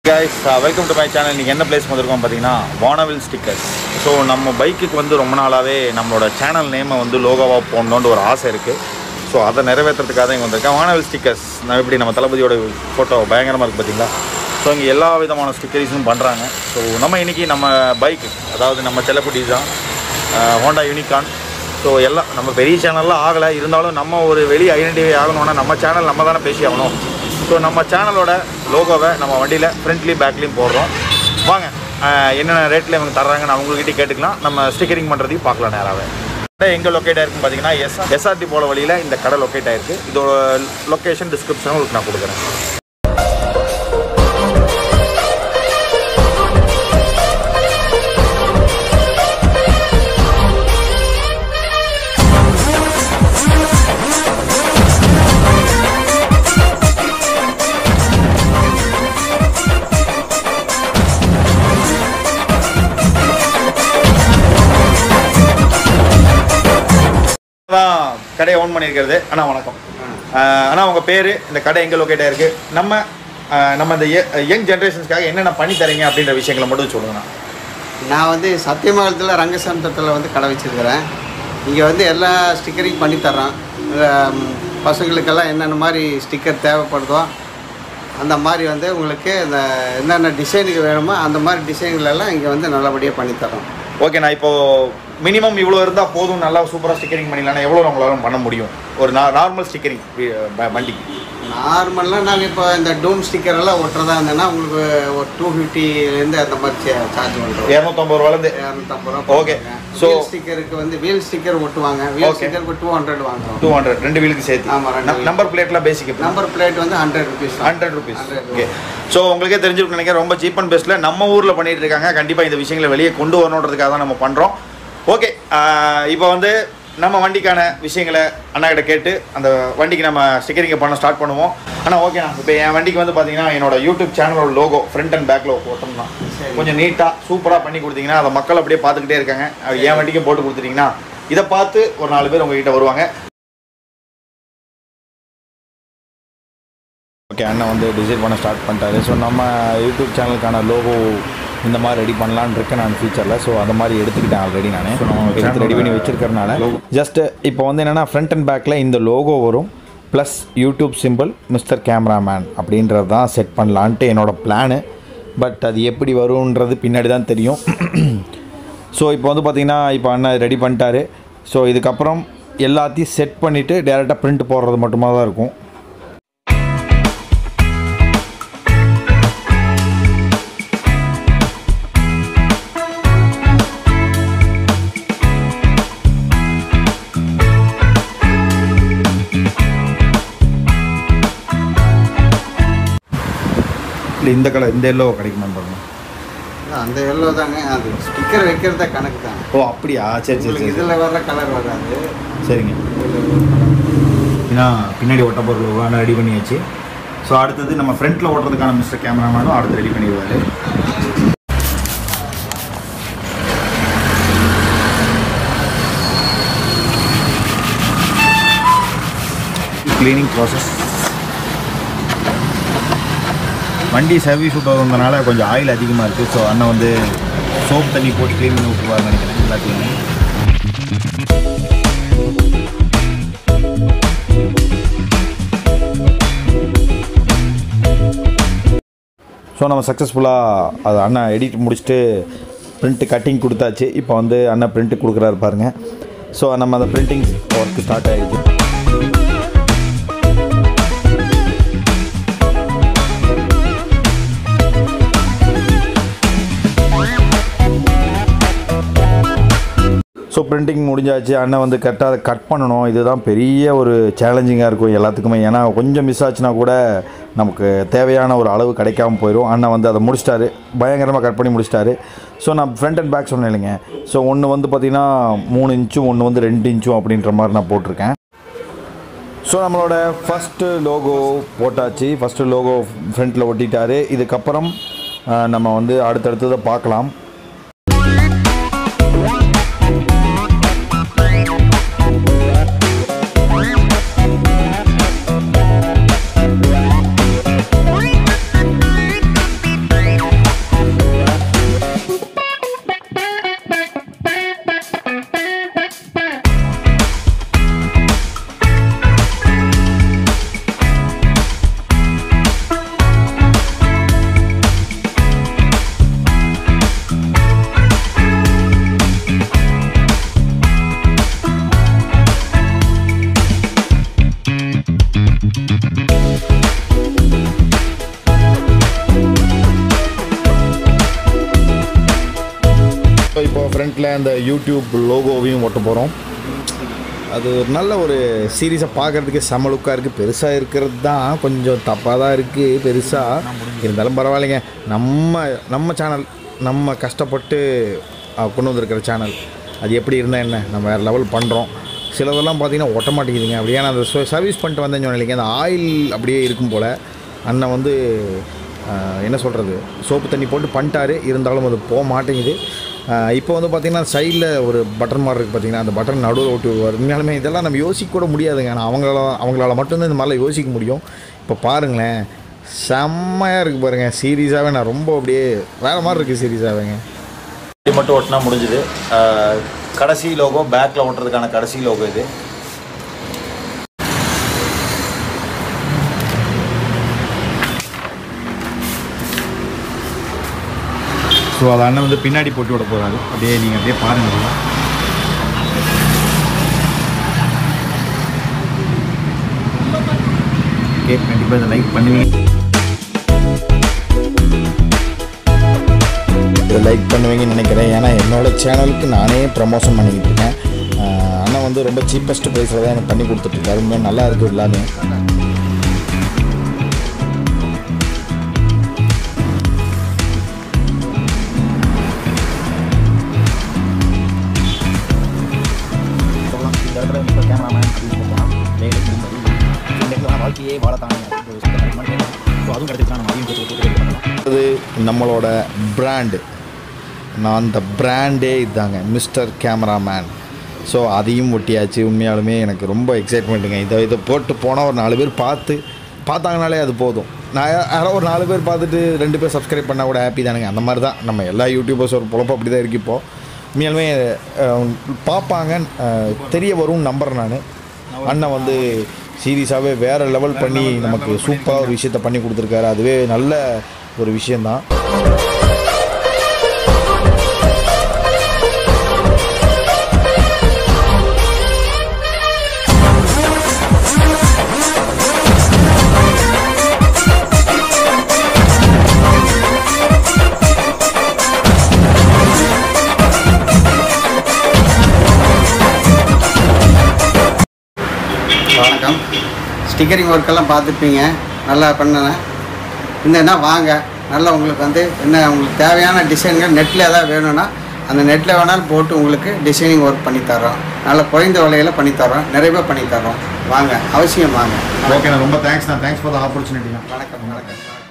Guys welcome to my channel இன்றைக்கி என்ன place வந்திருக்கோம் பார்த்தீங்கன்னா வானவில் ஸ்டிக்கர்ஸ் ஸோ நம்ம பைக்குக்கு வந்து ரொம்ப நாளாகவே நம்மளோட சேனல் நேமை வந்து லோகோவாக போடணுன்ற ஒரு ஆசை இருக்குது ஸோ அதை நிறைவேற்றுறதுக்காக தான் இங்கே வந்திருக்கேன் வானவில் ஸ்டிக்கர்ஸ் நான் எப்படி நம்ம தளபதியோட ஃபோட்டோ பயங்கரமாக இருக்குது பார்த்தீங்களா ஸோ இங்கே எல்லா விதமான ஸ்டிக்கரிஸும் பண்ணுறாங்க ஸோ நம்ம இன்றைக்கி நம்ம பைக்கு அதாவது நம்ம செல்லக்குட்டீஸ் தான் ஹோண்டா யூனிகான் ஸோ எல்லாம் நம்ம பெரிய சேனல்லாம் ஆகலை இருந்தாலும் நம்ம ஒரு வெளி ஐடென்டிஃபை ஆகணும்னா நம்ம சேனல் நம்ம தானே பேசி ஆகணும் ஸோ நம்ம சேனலோட லோகோவை நம்ம வண்டியில் ஃப்ரண்ட்லேயும் பேக்லேயும் போடுறோம் வாங்க ஆஹ் என்னென்ன ரேட்டில் இவங்க தர்றாங்கன்னு அவங்ககிட்ட கேட்டுக்கலாம் நம்ம ஸ்டிக்கரிங் பண்ணுறதையும் பார்க்கலாம் நேராகவே கடை எங்கே லொக்கேட் ஆயிருக்குன்னு பார்த்தீங்கன்னா எஸ் எஸ்ஆர்டி போகிற வழியில் இந்த கடை லொக்கேட் ஆயிருக்கு இதோட லொக்கேஷன் டிஸ்கிரிப்ஷன் உங்களுக்கு நான் கொடுக்குறேன் தான் கடையை ஓன் பண்ணியிருக்கிறது அண்ணா வணக்கம் ஆஹ் அண்ணா உங்கள் பேர் இந்த கடை எங்கே லொக்கேட் ஆயிருக்கு நம்ம ஆஹ் நம்ம இந்த யங் ஜென்ரேஷன்ஸ்க்காக என்னென்ன பண்ணி தரீங்க அப்படின்ற விஷயங்களை மட்டும் சொல்லுங்கண்ணா நான் வந்து சத்தியமங்கலத்தில் ரங்கசமுத்திரத்தில் வந்து கடை வச்சிருக்கிறேன் இங்கே வந்து எல்லா ஸ்டிக்கரிங் பண்ணி தர்றோம் ஹம், பசங்களுக்கெல்லாம் என்னென்ன மாதிரி ஸ்டிக்கர் தேவைப்படுதோ அந்த மாதிரி வந்து உங்களுக்கு இந்த என்னென்ன டிசைனுக்கு வேணுமோ அந்த மாதிரி டிசைன்கள் எல்லாம் இங்கே வந்து நல்லபடியாக பண்ணி தர்றோம் ஓகே நான் இப்போது மினிமம் இவ்வளோ இருந்தால் போதும் நல்லா சூப்பராக ஸ்டிக்கரிங் பண்ணிடலாம் எவ்வளோ உங்களால் பண்ண முடியும் ஒரு நார்மல் ஸ்டிக்கரிங் வண்டிக்கு நார்மலாக நாங்கள் இப்போ இந்த டூம் ஸ்டிக்கர் எல்லாம் ஒட்டுறதா இருந்ததுன்னா உங்களுக்கு ஒரு டூ ஃபிஃப்டிலேருந்து அந்த மாதிரி சார்ஜ் பண்ணுறோம் இரநூத்தம்பது ரூபாலேருந்து இரநூத்தம்பது ரூபா Okay. ஸோ So- ஸ்டிக்கருக்கு வந்து வீல் ஸ்டிக்கர் ஒட்டுவாங்க வீல் Okay. ஸ்டிக்கருக்கு டூ ஹண்ட்ரட் வாங்குறோம் டூ ஹண்ட்ரட் ரெண்டு வீலுக்கு சேர்த்து ஆமா, ரெண்டு wheel. நம்பர் பிளேட்லாம் பேசிக் நம்பர் பிளேட் வந்து hundred rupees hundred rupees 100 okay so உங்களுக்கே தெரிஞ்சிருக்கும் நினைக்கிறேன் ரொம்ப சீப் அண்ட் பெஸ்ட்டில் நம்ம ஊரில் பண்ணிட்டு இருக்காங்க கண்டிப்பாக இந்த விஷயங்களை வெளியே கொண்டு வரணுன்றதுக்காக தான் நம்ம பண்ணுறோம் ஓகே இப்போ வந்து நம்ம வண்டிக்கான விஷயங்களை அண்ணா கிட்ட கேட்டு அந்த வண்டிக்கு நம்ம ஸ்டிக்கரிங்கை பண்ண ஸ்டார்ட் பண்ணுவோம் ஆனால் ஓகேண்ணா இப்போ என் வண்டிக்கு வந்து பார்த்தீங்கன்னா என்னோட யூடியூப் சேனலோட லோகோ ஃப்ரண்ட் அண்ட் பேக்கில் போட்டோம்னா சரி. கொஞ்சம் நீட்டாக சூப்பராக பண்ணி கொடுத்தீங்கன்னா அதை மக்கள் அப்படியே பார்த்துக்கிட்டே இருக்காங்க அது என் வண்டிக்கும் போட்டு கொடுத்துட்டீங்கன்னா இதை பார்த்து ஒரு நாலு பேர் உங்ககிட்ட வருவாங்க ஓகே அண்ணன் வந்து டிசைன் பண்ண ஸ்டார்ட் பண்ணிட்டாரு ஸோ நம்ம யூடியூப் சேனலுக்கான லோகோ இந்த மாதிரி ரெடி பண்ணலான்னு இருக்கேன் நான் ஃபியூச்சரில் ஸோ அந்த மாதிரி எடுத்துக்கிட்டேன் ஆல்ரெடி நான் ஸோ நம்ம எடுத்து ரெடி பண்ணி வச்சிருக்கறனால ஜஸ்ட் இப்போ வந்து என்னென்னா ஃப்ரண்ட் அண்ட் பேக்கில் இந்த லோகோ வரும் plus YouTube simple mister cameraman அப்படின்றது தான் செட் பண்ணலான்ட்டு என்னோடய பிளானு பட் அது எப்படி வரும்ன்றது பின்னாடி தான் தெரியும் ஸோ இப்போ வந்து பார்த்திங்கன்னா இப்போ அண்ணன் ரெடி பண்ணிட்டாரு ஸோ இதுக்கப்புறம் எல்லாத்தையும் செட் பண்ணிவிட்டு டேரெக்டாக பிரிண்ட் போடுறது மட்டுமா தான் இருக்கும் இல்லை இந்த கலர் இந்த எல்லோ கிடைக்குமான்னு பாருங்க அந்த எல்லோ தாங்க அது ஸ்டிக்கர் வைக்கிறத கணக்கு தான் ஓ அப்படியா சரி சரி உங்களுக்கு சரி இதில் வர்ற கலர் வராது சரிங்க ஏன்னா பின்னாடி ஒட்ட பொருள் வேணும் ரெடி பண்ணியாச்சு ஸோ அடுத்தது நம்ம ஃப்ரண்ட்டில் ஓட்டுறதுக்கான மிஸ்டர் கேமராமேனும் அடுத்து ரெடி பண்ணிடுவார் க்ளீனிங் ப்ராசஸ் வண்டி சர்வீஸ் விட்டுறதுனால கொஞ்சம் ஆயில் அதிகமாக இருக்குது ஸோ அண்ணன் வந்து சோப் தண்ணி போட்டு க்ளீன் பண்ணி விட்டுருவாருன்னு நினைக்கிறேன் எல்லாத்தையுமே ஸோ நம்ம சக்ஸஸ்ஃபுல்லாக அது அண்ணன் எடிட் முடிச்சுட்டு பிரிண்ட்டு கட்டிங் கொடுத்தாச்சு இப்போ வந்து அண்ணன் பிரிண்ட்டு கொடுக்குறாரு பாருங்க ஸோ நம்ம அந்த பிரிண்டிங் ஒர்க் ஸ்டார்ட் ஆகிடுச்சு ஸோ பிரிண்டிங் முடிஞ்சாச்சு அண்ணன் வந்து கரெக்டாக அதை கட் பண்ணணும் இதுதான் பெரிய ஒரு சேலஞ்சிங்காக இருக்கும் எல்லாத்துக்குமே ஏன்னா கொஞ்சம் மிஸ் ஆச்சுன்னா கூட நமக்கு தேவையான ஒரு அளவு கிடைக்காம போயிடும் அண்ணன் வந்து அதை முடிச்சிட்டாரு பயங்கரமாக கட் பண்ணி முடிச்சிட்டாரு ஸோ நான் ஃப்ரண்ட் அண்ட் பேக் சொன்னேன் இல்லைங்க ஸோ ஒன்று வந்து பார்த்திங்கன்னா மூணு இன்ச்சும் ஒன்று வந்து ரெண்டு இன்ச்சும் அப்படின்ற மாதிரி நான் போட்டிருக்கேன் ஸோ நம்மளோட ஃபஸ்ட்டு லோகோ போட்டாச்சு ஃபஸ்ட்டு லோகோ ஃப்ரண்ட்டில் ஒட்டிட்டாரு இதுக்கப்புறம் ஆஹ், நம்ம வந்து அடுத்தடுத்ததை பார்க்கலாம் ஃப்ரண்ட்டில் அந்த யூடியூப் லோகோவையும் ஒட்ட போகிறோம் அது ஒரு நல்ல ஒரு சீரீஸை பார்க்குறதுக்கு செம லுக்காக இருக்குது பெருசாக இருக்கிறது தான் கொஞ்சம் தப்பாக தான் இருக்குது பெருசாக இருந்தாலும் பரவாயில்லைங்க நம்ம நம்ம சேனல் நம்ம கஷ்டப்பட்டு அஹ், கொண்டு வந்திருக்கிற சேனல் அது எப்படி இருந்தால் என்ன நம்ம வேறு லெவல் பண்ணுறோம் சிலதெல்லாம் பார்த்தீங்கன்னா ஒட்ட மாட்டேங்குதுங்க அப்படியே நான் அந்த சர்வீஸ் பண்ணிட்டு வந்தேன்னு சொன்னீங்க அந்த ஆயில் அப்படியே இருக்கும் போல் அண்ணன் வந்து அஹ், என்ன சொல்கிறது சோப்பு தண்ணி போட்டு பண்ணிட்டாரு இருந்தாலும் அது போக மாட்டேங்குது அஹ், இப்போ வந்து பார்த்திங்கன்னா சைடில் ஒரு பட்டன் மாதிரி இருக்குது பார்த்தீங்கன்னா அந்த பட்டன் நடுவில் ஓட்டி விடுவார் உண்மையாலுமே இதெல்லாம் நம்ம யோசிக்க கூட முடியாதுங்க ஆனால் அவங்களால அவங்களால மட்டும்தான் இந்த மாதிரிலாம் யோசிக்க முடியும் இப்போ பாருங்களேன் செம்மையாக இருக்குது பாருங்கள் சீரியஸாகவே நான் ரொம்ப அப்படியே வேறு மாதிரி இருக்குது சீரியஸாகவேங்க இது மட்டும் ஒட்டினா முடிஞ்சுது அஹ், கடைசி லோகோ பேக்கில் ஒட்டுறதுக்கான கடைசி லோகோ இது ஸோ அதை அண்ணன் வந்து பின்னாடி போட்டு விட போகிறாரு அப்படியே நீங்கள் அப்படியே பாருங்கள் ஓகே கண்டிப்பாக இதை லைக் பண்ணுவீங்க இதை லைக் பண்ணுவீங்கன்னு நினைக்கிறேன் ஏன்னா என்னோட சேனலுக்கு நானே ப்ரமோஷன் பண்ணிக்கிட்டு இருக்கேன் ஆஹ் அண்ணன் வந்து ரொம்ப சீப்பஸ்ட் ப்ரைஸில் தான் எனக்கு பண்ணி கொடுத்துட்ருக்காரு உண்மையாக நல்லா இருக்குது எல்லாமே வாழ்க்கையே வாழத்தானே அதுவும் கிடைச்சிருக்கா நம்ம அதையும் கொடுத்து அது நம்மளோட பிராண்டு நான் அந்த பிராண்டே இதாங்க மிஸ்டர் கேமராமேன் ஸோ அதையும் ஒட்டியாச்சு உண்மையாலுமே எனக்கு ரொம்ப எக்ஸைட்மெண்ட்டுங்க இதை இதை போட்டு போனால் ஒரு நாலு பேர் பார்த்து பார்த்தாங்கனாலே அது போதும் நான் யா- யாரோ ஒரு நாலு பேர் பார்த்துட்டு ரெண்டு பேர் சப்ஸ்கிரைப் பண்ணால் கூட ஹாப்பி தானுங்க அந்த மாதிரி தான் நம்ம எல்லா யூடியூபர்ஸ் ஒரு பொழப்பு அப்படி தான் இருக்கு இப்போ உண்மையாலுமே அஹ், பார்ப்பாங்க அஹ், தெரிய வரும்னு நம்புகிறேன் நான் அண்ணன் வந்து சீரியஸாகவே வேறு லெவல் பண்ணி நமக்கு சூப்பராக ஒரு விஷயத்த பண்ணி கொடுத்துருக்காரு அதுவே நல்ல ஒரு விஷயந்தான் வணக்கம் ஸ்டிக்கரிங் ஒர்க்கெல்லாம் பார்த்துருப்பீங்க நல்லா பண்ணேன் இருந்தேன்னா வாங்க நல்லா உங்களுக்கு வந்து என்ன உங்களுக்கு தேவையான டிசைன்கள் நெட்டில் ஏதாவது வேணும்னா அந்த நெட்டில் வேணாலும் போட்டு உங்களுக்கு டிசைனிங் ஒர்க் பண்ணி தரோம் நல்ல குறைந்த விலையில் பண்ணி தரோம் நிறைய பேர் பண்ணி தரோம் வாங்க அவசியம் வாங்க ஓகே ரொம்ப தேங்க்ஸ் நான் தேங்க்ஸ் ஃபார் த ஆப்பர்ச்சுனிட்டி வணக்கம் வணக்கம்